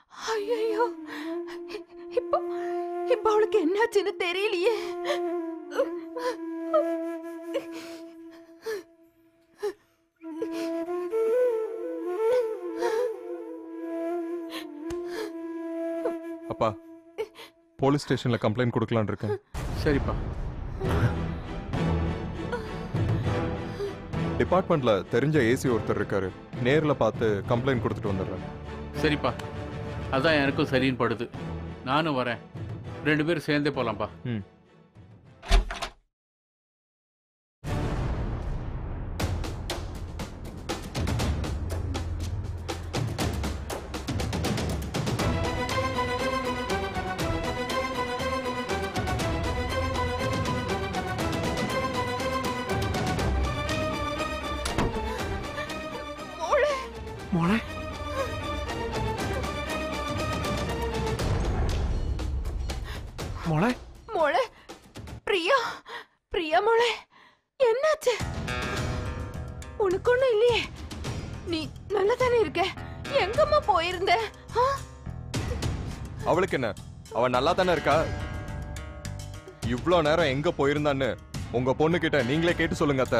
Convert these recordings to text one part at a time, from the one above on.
ஐயோ இப்போ இப்போ அவளுக்கு என்னாச்சுன்னு தெரியலையே அப்பா போலீஸ் ஸ்டேஷன்ல கம்ப்ளைண்ட் கொடுக்கலான்னு இருக்கேன் சரிப்பா டிபார்ட்மெண்ட்ல தெரிஞ்ச ஏசி ஒருத்தர் இருக்காரு நேர்ல பார்த்து கம்ப்ளைண்ட் கொடுத்துட்டு வந்துடுறேன் சரிப்பா அதான் எனக்கும் சரின்னு படுது நானும் வரேன் ரெண்டு பேரும் சேர்ந்தே போலாம்ப்பா ம் மோளே മോളെ മോളെ மோளே பிரியா பிரியா மோளே என்னாச்சு உனக்கு ஒண்ணும் இல்லையே நீ நல்லா தானே இருக்க எங்கம்மா போயிருந்த ஆ? அவளுக்கு என்ன அவ நல்லா தானே இருக்கா இவ்ளோ நேரம் எங்க போயிருந்தான்னு உங்க பொண்ணு கிட்ட நீங்களே கேட்டு சொல்லுங்க அத்தை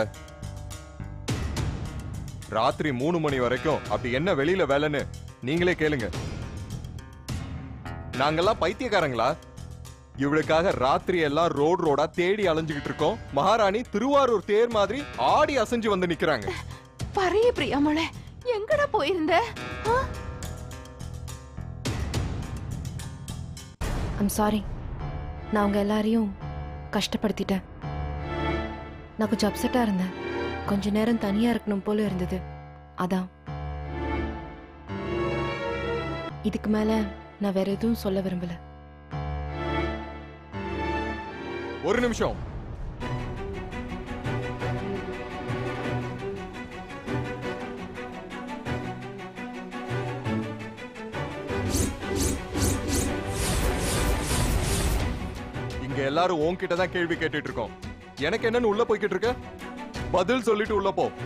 ராத்திரி மூணு மணி வரைக்கும் அப்படி என்ன வெளியில வேலைன்னு நீங்களே கேளுங்க நாங்கெல்லாம் பைத்தியக்காரங்களா இவளுக்காக ராத்திரி எல்லாம் ரோடு ரோடா தேடி அலைஞ்சுகிட்டு இருக்கோம் மகாராணி திருவாரூர் தேர் மாதிரி ஆடி அசைஞ்சு வந்து நிக்கிறாங்க பறைய பிரியா மோளே எங்கடா போயிருந்த ஆ? ஐம் சாரி நான் உங்க எல்லாரையும் கஷ்டப்படுத்திட்டேன் நான் கொஞ்சம் அப்செட்டா இருந்தேன் கொஞ்ச நேரம் தனியா இருக்கணும் போல இருந்தது அதான் இதுக்கு மேல நான் வேற எதுவும் சொல்ல விரும்பல ஒரு நிமிஷம் இங்க எல்லாரும் உன்கிட்ட தான் கேள்வி கேட்டுட்டு இருக்கோம் எனக்கு என்னன்னு உள்ள போய்கிட்டு இருக்க பதில் சொல்லிட்டு உள்ள போ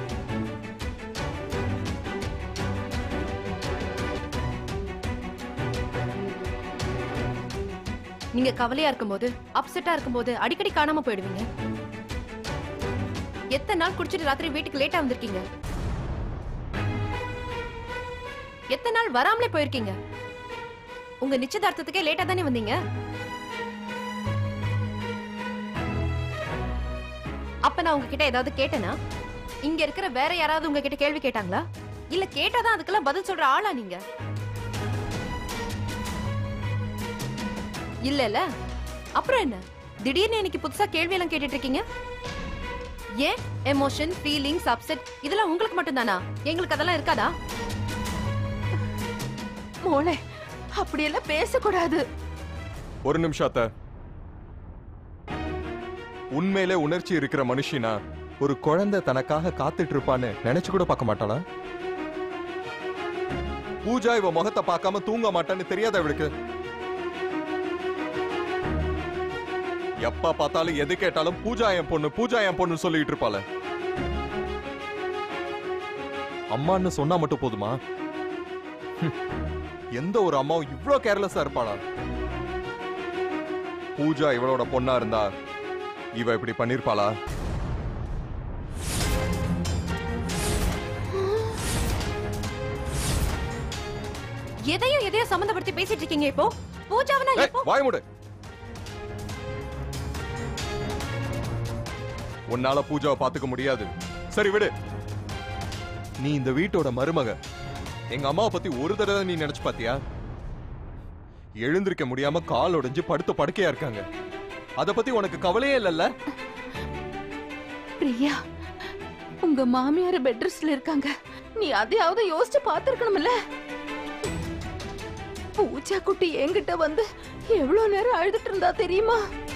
நீங்க கவலையா இருக்கும்போது அப்செட்டா இருக்கும்போது அடிக்கடி காணாம போயிடுவீங்க எத்தனை நாள் குடிச்சிட்டு ராத்திரி வீட்டுக்கு லேட்டா வந்திருக்கீங்க எத்தனை நாள் வராமலே போயிருக்கீங்க உங்க நிச்சயதார்த்தத்துக்கே லேட்டா தானே வந்தீங்க அப்ப நான் உங்ககிட்ட ஏதாவது கேட்டேனா இங்க இருக்கிற வேற யாராவது உங்ககிட்ட கேள்வி கேட்டாங்களா இல்ல கேட்டாதான் அதுக்கெல்லாம் பதில் சொல்ற ஆளா நீங்க இல்ல இல்ல அப்புறம் என்ன திடீர்னு எனக்கு புதுசா கேள்வி எல்லாம் கேட்டுட்டு இருக்கீங்க ஏன் எமோஷன் ஃபீலிங்ஸ் அப்செட் இதெல்லாம் உங்களுக்கு மட்டும்தானா எங்களுக்கு அதெல்லாம் இருக்காதா மோளே அப்படியெல்லாம் பேசக்கூடாது ஒரு நிமிஷம் அத்தை உண்மையிலே உணர்ச்சி இருக்கிற மனுஷினா ஒரு குழந்தை தனக்காக காத்துட்டு இருப்பான்னு நினைச்சு கூட பார்க்க மாட்டாளா பூஜா இவ முகத்தை பார்க்காம தூங்க மாட்டான்னு தெரியாத இவளுக்கு எப்ப பார்த்தாலும் எது கேட்டாலும் பூஜா என் பொண்ணு பூஜா என் பொண்ணு சொல்லிட்டு இருப்பாள அம்மான்னு சொன்னா மட்டும் போதுமா ஹம். எந்த ஒரு அம்மாவும் இவ்ளோ கேர்லெஸ்ஸா இருப்பாளா பூஜா இவளோட பொண்ணா இருந்தா இவ இப்படி பண்ணிருப்பாளா எதையும் எதையும் சம்மந்தப்படுத்தி பேசிட்டு இருக்கீங்க இப்போ பூஜாவனா ஏய், எப்போ வாய் மூடு உன்னால பூஜாவை பாத்துக்க முடியாது சரி விடு நீ இந்த வீட்டோட மருமக எங்க அம்மாவை பத்தி ஒரு தடவை நீ நினைச்சு பாத்தியா எழுந்திருக்க முடியாம கால் உடைஞ்சு படுத்த படுக்கையா இருக்காங்க அத பத்தி உனக்கு கவலையே இல்லல்ல பிரியா உங்க மாமியார் பெட் ரெஸ்ட்ல இருக்காங்க நீ அதையாவது யோசிச்சு பார்த்திருக்கணும்ல பூஜா குட்டி என்கிட்ட வந்து எவ்வளவு நேரம் அழுதுட்டு இருந்தா தெரியுமா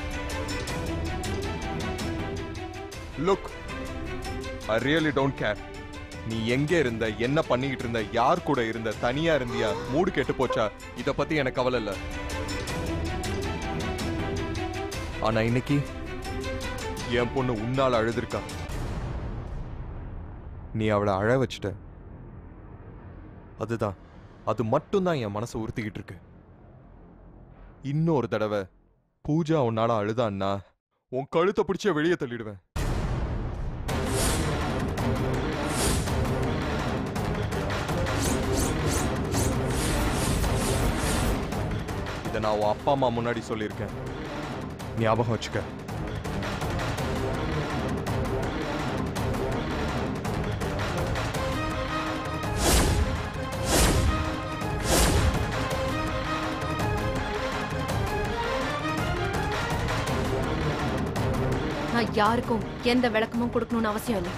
look I really don't care நீ எங்க இருந்த என்ன பண்ணிக்கிட்டு இருந்த யார் கூட இருந்த தனியா இருந்தியா மூடு கெட்டு போச்சா இத பத்தி எனக்கு கவலை இல்ல ஆனா இன்னைக்கு என் பொண்ணு உன்னால அழுதுருக்கா நீ அவளை அழ வச்சிட்ட அதுதான் அது மட்டும்தான் என் மனசை உறுத்திக்கிட்டு இருக்கு இன்னொரு தடவை பூஜா உன்னால அழுதான்னா உன் கழுத்தை பிடிச்ச வெளியே தள்ளிடுவேன் இதை நான் உன் அப்பா அம்மா முன்னாடி சொல்லியிருக்கேன் ஞாபகம் வச்சுக்க நான் யாருக்கும் எந்த விளக்கமும் கொடுக்கணும்னு அவசியம் இல்லை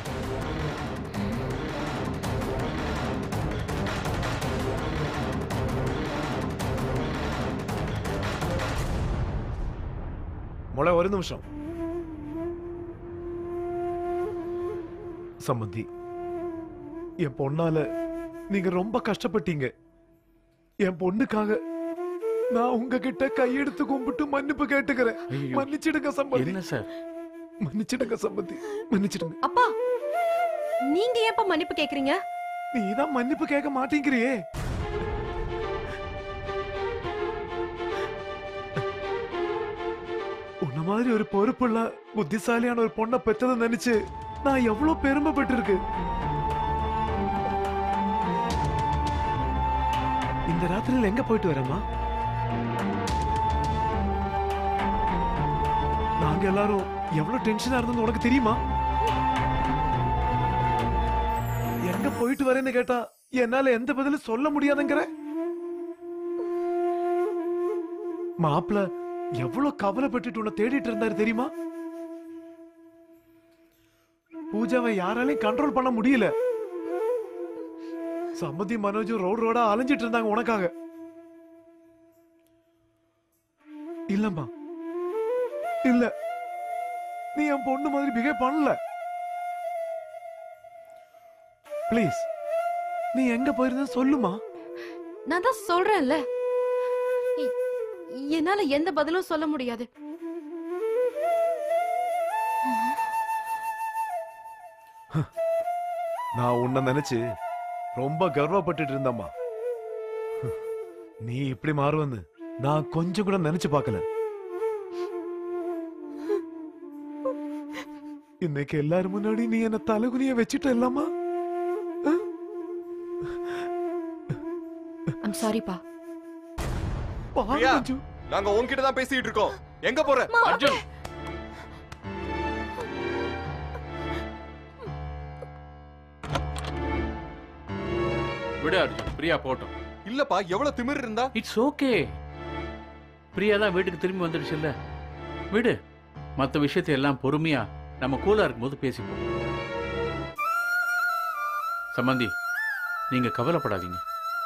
മോളെ ഒരു നിമിഷം சம்மந்தி என் பொண்ணால நீங்க ரொம்ப கஷ்டப்பட்டீங்க என் பொண்ணுக்காக நான் உங்ககிட்ட கையெடுத்து கும்பிட்டு மன்னிப்பு கேட்டுக்கிறேன் ஐயோ. மன்னிச்சிடுங்க சம்பந்தி என்ன சார் மன்னிச்சிடுங்க சம்பந்தி மன்னிச்சிடுங்க அப்பா நீங்க ஏப்பா மன்னிப்பு கேக்குறீங்க நீதான் மன்னிப்பு கேட்க மாட்டேங்கிறியே உன்ன மாதிரி ஒரு பொறுப்புள்ள புத்திசாலியான ஒரு பொண்ணை பெற்றதை நினைச்சு நான் எவ்வளவு பெருமைப்பட்டிருக்கு இந்த ராத்திரியில் எங்க போயிட்டு வரேம்மா நாங்க எல்லாரும் எவ்வளவு டென்ஷனா இருந்தோம்னு உனக்கு தெரியுமா எங்க போயிட்டு வரேன்னு கேட்டா என்னால எந்த பதிலும் சொல்ல முடியாதுங்கிற மாப்பிள எவ்வளவு கவலைப்பட்டுட்டு உன்னை தேடிட்டு இருந்தாரு தெரியுமா பூஜாவை யாராலையும் கண்ட்ரோல் பண்ண முடியல சம்மதி மனோஜும் ரோடு ரோடா அலைஞ்சிட்டு இருந்தாங்க உனக்காக இல்லம்மா இல்ல நீ என் பொண்ணு மாதிரி பிஹேவ் பண்ணல ப்ளீஸ் நீ எங்க போயிருந்த சொல்லுமா நான் தான் சொல்றேன்ல எ- என்னால எந்த பதிலும் சொல்ல முடியாது நான் உன்னை நினைச்சு ரொம்ப கர்வப்பட்டுட்டு இருந்தம்மா நீ இப்படி மாறுவன்னு நான் கொஞ்சம் கூட நினைச்சு பார்க்கல இன்னைக்கு எல்லாரும் முன்னாடி நீ என்ன தலைகுனிய வச்சுட்ட இல்லாமா ஐம் சாரிப்பா பாரு பிரியா. மஞ்சு. நாங்க உன்கிட்ட தான் பேசிட்டு இருக்கோம் எங்க போற அர்ஜுன் விடு அர்ஜுன் பிரியா போட்டோம் இல்லப்பா எவ்வளவு திமிர் இருந்தா இட்ஸ் ஓகே பிரியா தான் வீட்டுக்கு திரும்பி வந்துடுச்சுல்ல விடு மற்ற விஷயத்தை எல்லாம் பொறுமையா நம்ம கூலா இருக்கும்போது பேசிப்போம் சம்மந்தி நீங்க கவலைப்படாதீங்க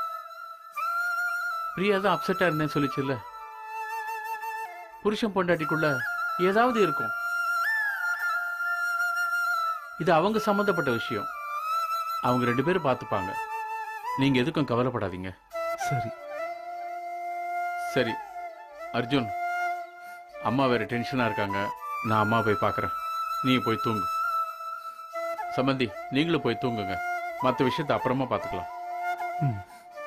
பிரியா தான் அப்செட்டா இருந்தேன்னு சொல்லிச்சுல்ல புருஷன் பொண்டாட்டிக்குள்ள ஏதாவது இருக்கும் இது அவங்க சம்மந்தப்பட்ட விஷயம் அவங்க ரெண்டு பேரும் பார்த்துப்பாங்க நீங்க எதுக்கும் கவலைப்படாதீங்க சரி சரி அர்ஜுன் அம்மா வேற டென்ஷனா இருக்காங்க நான் அம்மா போய் பார்க்கறேன் நீ போய் தூங்கு சம்பந்தி நீங்களும் போய் தூங்குங்க மற்ற விஷயத்தை அப்புறமா பார்த்துக்கலாம் ம்.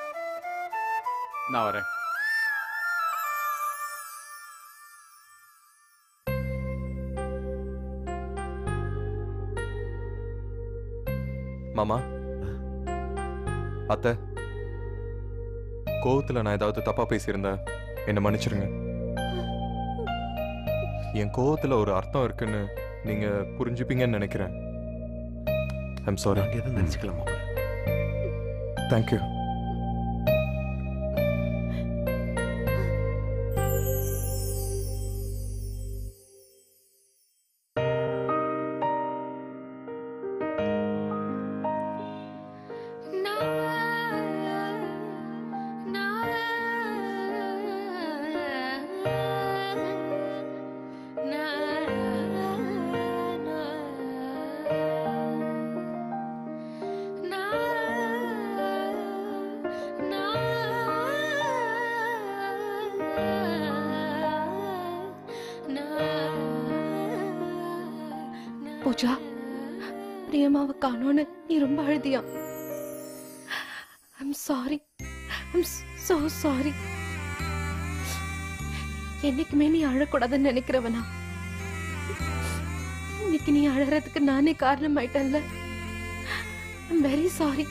நான் வரேன் மாமா அத்தை கோவத்துல நான் ஏதாவது தப்பா பேசியிருந்தேன் என்ன மன்னிச்சிருங்க என் கோவத்துல ஒரு அர்த்தம் இருக்குன்னு நீங்க புரிஞ்சுப்பீங்கன்னு நினைக்கிறேன் ஐம் சாரி நாங்க எதுவும் நினைச்சுக்கலாமா தேங்க்யூ பூஜா பிரியமாவை காணோன்னு நீ ரொம்ப அழுதியா I'm sorry I'm so sorry என்னைக்குமே நீ அழக்கூடாதுன்னு நினைக்கிறவனா இன்னைக்கு நீ அழறதுக்கு நானே காரணம் ஆயிட்டேன்ல ஐம் வெரி சாரி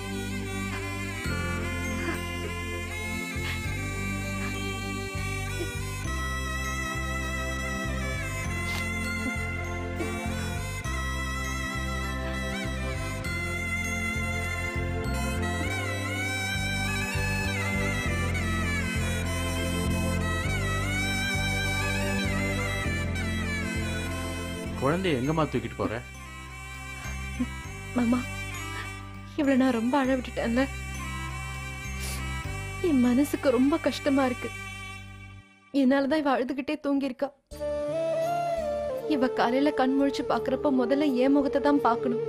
குழந்தைய எங்கம்மா தூக்கிட்டு போற மாமா இவ்வளவு நான் ரொம்ப அழ விட்டுட்டேன்ல என் மனசுக்கு ரொம்ப கஷ்டமா இருக்கு என்னாலதான் இவ அழுதுகிட்டே தூங்கியிருக்கா இவ காலையில கண் முழிச்சு பாக்குறப்ப முதல்ல என் முகத்தை தான் பார்க்கணும்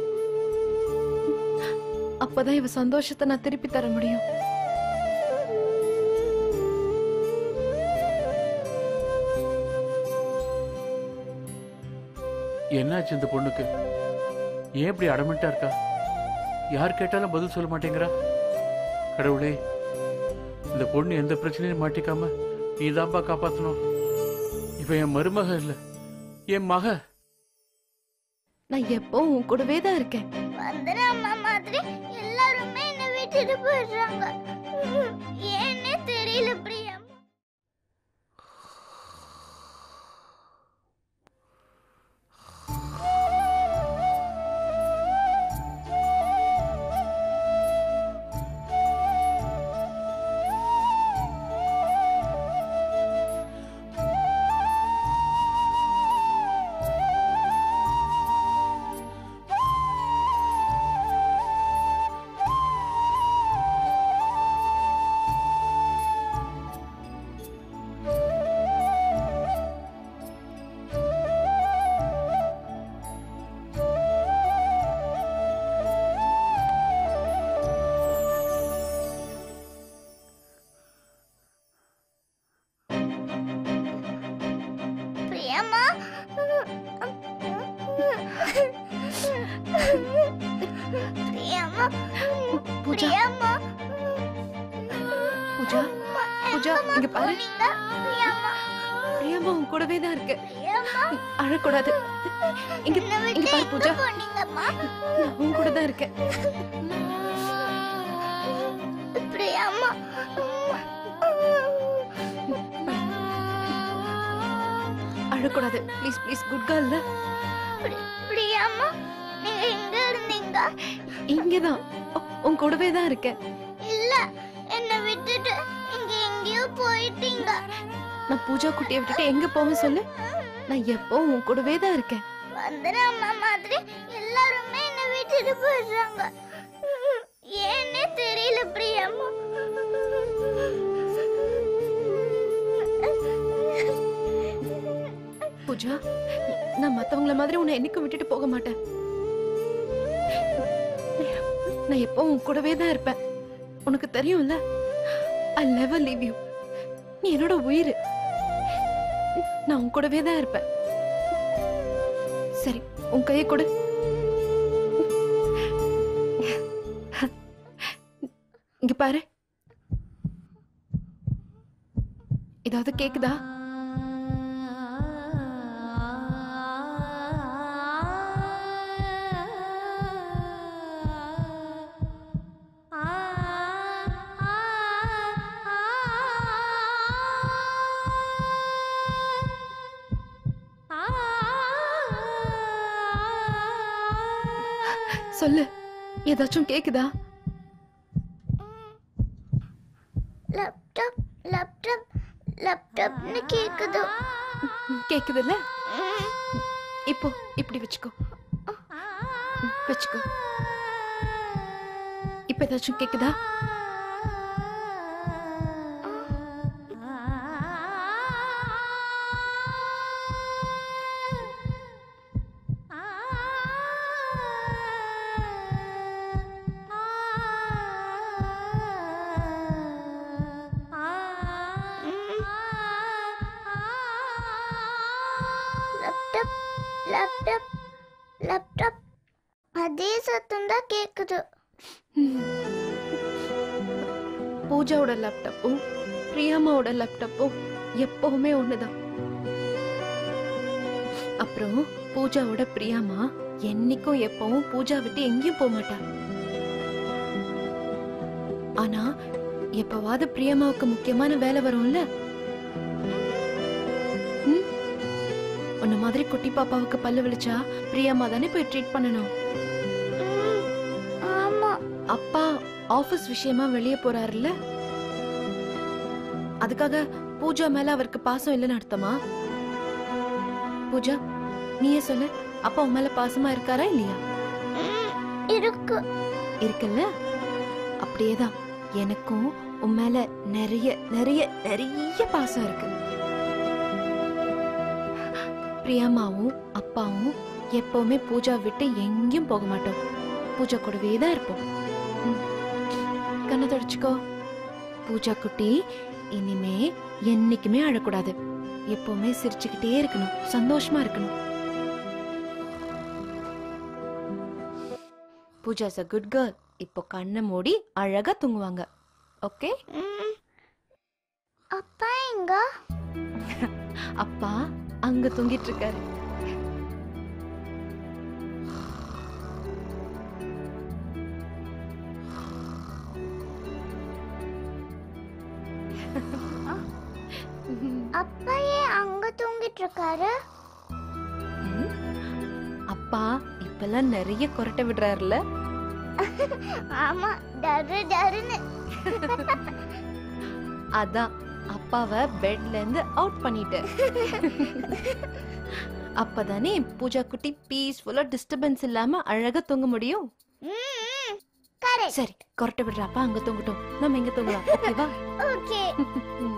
அப்பதான் இவ சந்தோஷத்தை நான் திருப்பி தர முடியும் என்னாச்சு இந்த பொண்ணுக்கு ஏன் இப்படி அடமெண்டா இருக்கா யார் கேட்டாலும் பதில் சொல்ல மாட்டேங்கிறா கடவுளே இந்த பொண்ணு எந்த பிரச்சனையும் மாட்டிக்காம நீ தான்ப்பா காப்பாத்தணும் இவ என் மருமக இல்ல என் மக நான் எப்போ உன் கூடவே தான் இருக்கேன் வந்துரு அம்மா மாதிரி எல்லாருமே என்ன விட்டுட்டு போயிடுறாங்க ஏன்னே தெரியல பிரியா பிரியம்மா பிரியம்மா பூஜா பிரியம்மா பூஜா பூஜா இங்க பாரு நீங்க பிரியம்மா பிரியாமா உன் கூடவே தான் இருக்கு பிரியம்மா அழக்கூடாது இங்க என்ன இங்க விட்டு பாரு எங்க பூஜா போனீங்கம்மா நான் உன் கூட தான் இருக்கேன் பிரியம்மா அழக்கூடாது ப்ளீஸ் ப்ளீஸ் குட் கேர்ள்ல பிரி- பிரியம்மா நீங்க எங்க இருந்தீங்க இங்கதான் உ- உன் கூடவே தான் இருக்கேன் இல்ல என்ன விட்டுட்டு இங்க எங்கேயோ போயிட்டீங்க நான் பூஜா குட்டியை விட்டுட்டு எங்க போவேன் சொல்லு நான் எப்போ உன் கூடவே தான் இருக்கேன் வந்துரு அம்மா மாதிரி எல்லாருமே என்ன விட்டுட்டு போயிடுறாங்க ஏன்னே தெரியல பிரியம்மா பூஜா நான் மத்தவங்கள மாதிரி உன்னை என்னைக்கும் விட்டுட்டு போக மாட்டேன் நான் எப்போ உன் கூடவே தான் இருப்பேன் உனக்கு தெரியும்ல ஐ never leave you நீ என்னோட உயிர் நான் உன் கூடவே தான் இருப்பேன் சரி உன் கையை கொடு இங்க பாரு ஏதாவது கேக்குதா சொல்லு ஏதாச்சும் கேக்குதா லேப்டாப் லேப்டாப் லேப்டாப்னு கேக்குது கேக்குதுல்ல இப்போ இப்படி வச்சுக்கோ ம், வச்சுக்கோ இப்ப ஏதாச்சும் கேக்குதா லேப்டாப் லேப்டாப் லேப்டாப் அதே சத்தம் தான் கேக்குது ம். போ பூஜாவோட லேப்டாப்பும் பிரியாமாவோட லேப்டாப்பும் எப்பவுமே ஒண்ணுதான் அப்புறம் பூஜாவோட பிரியாமா என்னைக்கும் எப்பவும் பூஜா விட்டு எங்கேயும் போக மாட்டா ஆனா எப்பவாவது பிரியமாவுக்கு முக்கியமான வேலை வரும்ல ம்? உன்ன மாதிரி குட்டி பாப்பாவுக்கு பல்லு விழிச்சா பிரியம்மா தானே போய் ட்ரீட் பண்ணணும் ம், ஆமா அப்பா ஆபீஸ் விஷயமா வெளியே போறாருல்ல அதுக்காக பூஜா மேல அவருக்கு பாசம் இல்லைன்னு அர்த்தமா பூஜா நீயே சொல்லு அப்பா உன் மேல பாசமா இருக்காரா இல்லையா ம், இருக்கு இருக்குல்ல அப்படியேதான் எனக்கும் உன் மேல நிறைய நிறைய நிறைய பாசம் இருக்கு பிரியாமாவும் அப்பாவும் எப்பவுமே பூஜா விட்டு எங்கேயும் போக மாட்டோம் பூஜா கூடவே தான் இருப்போம் ம். கண்ணை தொடச்சுக்கோ பூஜா குட்டி இனிமே என்னைக்குமே அழக்கூடாது எப்பவுமே சிரிச்சுக்கிட்டே இருக்கணும் சந்தோஷமா இருக்கணும் Pooja is a good girl இப்போ கண்ணை மூடி அழகா தூங்குவாங்க ஓகே ம். அப்பா எங்க அப்பா அங்க தூங்கிட்டு இருக்காரு அப்பா ஏன் அங்க தூங்கிட்டு இருக்காரு ம். அப்பா இப்பெல்லாம் நிறைய கொரட்டை விடுறாருல ஆமா டரு டருன்னு அதான் அப்பாவை பெட்ல இருந்து அவுட் பண்ணிட்டு அப்பதானே பூஜா குட்டி பீஸ்ஃபுல்லா டிஸ்டர்பன்ஸ் இல்லாம அழகா தூங்க முடியும் கரெக்ட் சரி கொரட்டை விடுற அப்பா அங்க தூங்கட்டும் நம்ம இங்க தூங்கலாம் ஓகேவா ஓகே ம்.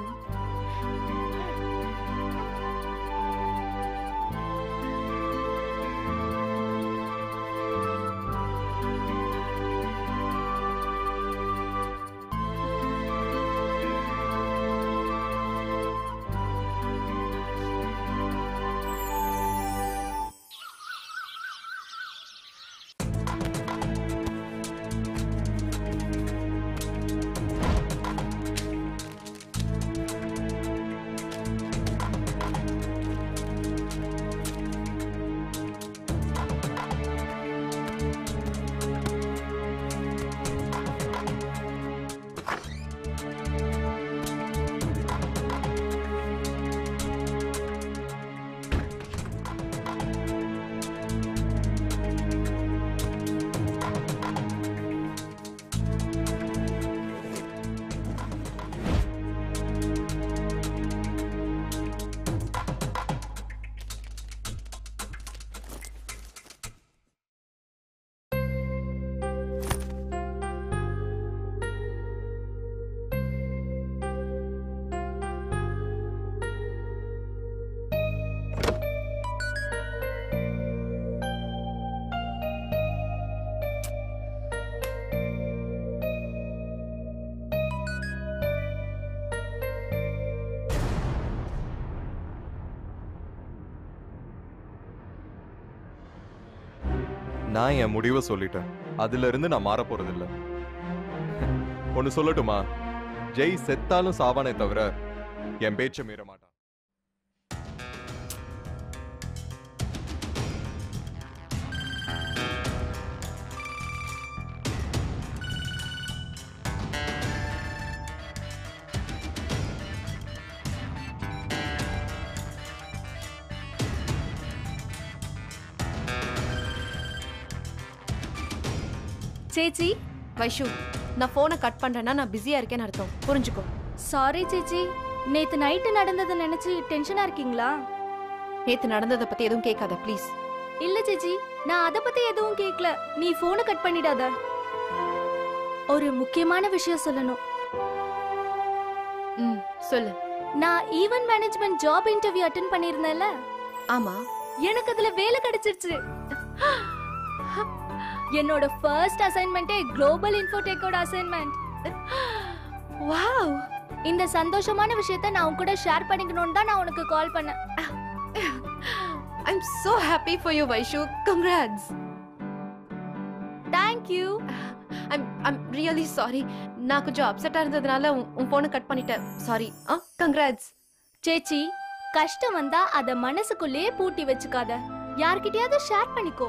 நான் என் முடிவை சொல்லிட்டேன் அதுல இருந்து நான் மாற போறது இல்ல ஒன்னு சொல்லட்டுமா ஜெய் செத்தாலும் சாவானே தவிர என் பேச்ச மீற மாட்டான் சேச்சி வைஷு நான் போனை கட் பண்றேன்னா நான் பிஸியா இருக்கேன்னு அர்த்தம் புரிஞ்சுக்கோ சாரி சேச்சி நேத்து நைட்டு நடந்ததை நினைச்சு டென்ஷனா இருக்கீங்களா நேத்து நடந்ததை பத்தி எதுவும் கேட்காத ப்ளீஸ் இல்ல சேச்சி நான் அத பத்தி எதுவும் கேட்கல நீ போனை கட் பண்ணிடாத ஒரு முக்கியமான விஷயம் சொல்லணும் ம் சொல்லு நான் event management job interview attend பண்ணிருந்தேன்ல ஆமா எனக்கு அதுல வேலை கிடைச்சிருச்சு என்னோட ஃபர்ஸ்ட் அசைன்மெண்ட்டே குளோபல் இன்ஃபோடெக்கோட அசைன்மெண்ட் வாவ் இந்த சந்தோஷமான விஷயத்த நான் உன் கூட ஷேர் பண்ணிக்கணும்னு தான் நான் உனக்கு கால் பண்ணேன் I am so happy for you Vaishu congrats thank you I'm I'm really sorry நான் கொஞ்சம் அப்செட்டா இருந்ததுனால உன்- உன் போனை கட் பண்ணிட்டேன் சாரி ஆ கங்க்ராட்ஸ் சேச்சி கஷ்டம் வந்தா அத மனசுக்குள்ளேயே பூட்டி வச்சுக்காத யார்கிட்டயாவது ஷேர் பண்ணிக்கோ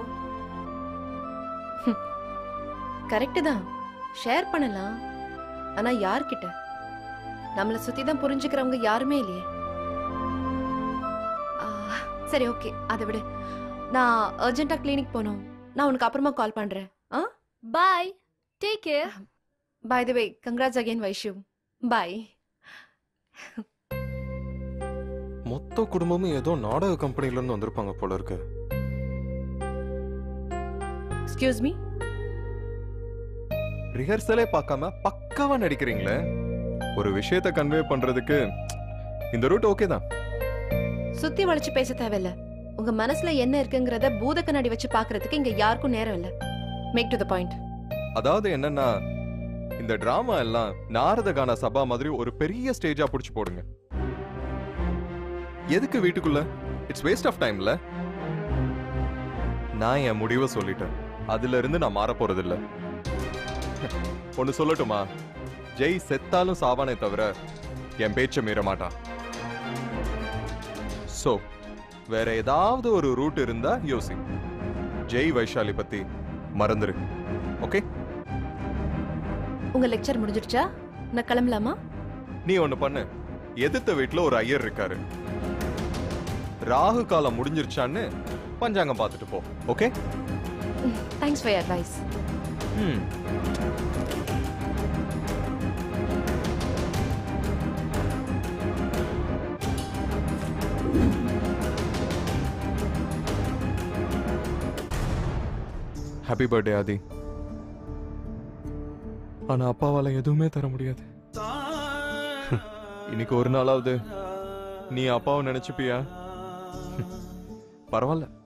கரெக்டு தான் ஷேர் பண்ணலாம் ஆனா யார்கிட்ட நம்மள சுத்தி தான் புரிஞ்சுக்கிறவங்க யாருமே இல்லையே ஆ, சரி ஓகே அதை விடு நான் அர்ஜென்ட்டா கிளினிக் போகணும் நான் உனக்கு அப்புறமா கால் பண்றேன் ஆ bye take care by the way congrats again Vaishu bye மொத்த குடும்பமும் ஏதோ நாடக கம்பெனில இருந்து வந்திருப்பாங்க போல இருக்கு எக்ஸ்கியூஸ் மீ ரிஹர்சலே பார்க்காம பக்காவா நடிக்கிறீங்களே ஒரு விஷயத்த கன்வே பண்றதுக்கு இந்த ரூட் ஓகே தான் சுத்தி வளைச்சு பேச தேவையில்ல உங்க மனசுல என்ன இருக்குங்கிறத பூத கண்ணாடி வச்சு பாக்குறதுக்கு இங்க யாருக்கும் நேரம் இல்ல மேக் டு த பாயிண்ட் அதாவது என்னன்னா இந்த டிராமா எல்லாம் நாரத கான சபா மாதிரி ஒரு பெரிய ஸ்டேஜா புடிச்சு போடுங்க எதுக்கு வீட்டுக்குள்ள இட்ஸ் வேஸ்ட் ஆஃப் டைம்ல நான் என் முடிவை சொல்லிட்டேன் அதுல இருந்து நான் மாற போறது இல்ல ஒன்னு சொல்லட்டுமா ஜெய் செத்தாலும் சாவானே தவிர என் பேச்ச மீற மாட்டான் சோ வேற ஏதாவது ஒரு ரூட் இருந்தா யோசி ஜெய் வைஷாலி பத்தி மறந்துரு ஓகே உங்க லெக்சர் முடிஞ்சிடுச்சா நான் கிளம்பலாமா நீ ஒண்ணு பண்ணு எதிர்த்த வீட்ல ஒரு ஐயர் இருக்காரு ராகு காலம் முடிஞ்சிருச்சான்னு பஞ்சாங்கம் பார்த்துட்டு போ ஓகே தேங்க்ஸ் ஃபார் அட்வைஸ் ம் ஹாப்பி பர்த்டே ஆதி ஆனா அப்பாவால எதுவுமே தர முடியாது இன்னைக்கு ஒரு நாளாவது நீ அப்பாவை நினைச்சுப்பியா பரவாயில்ல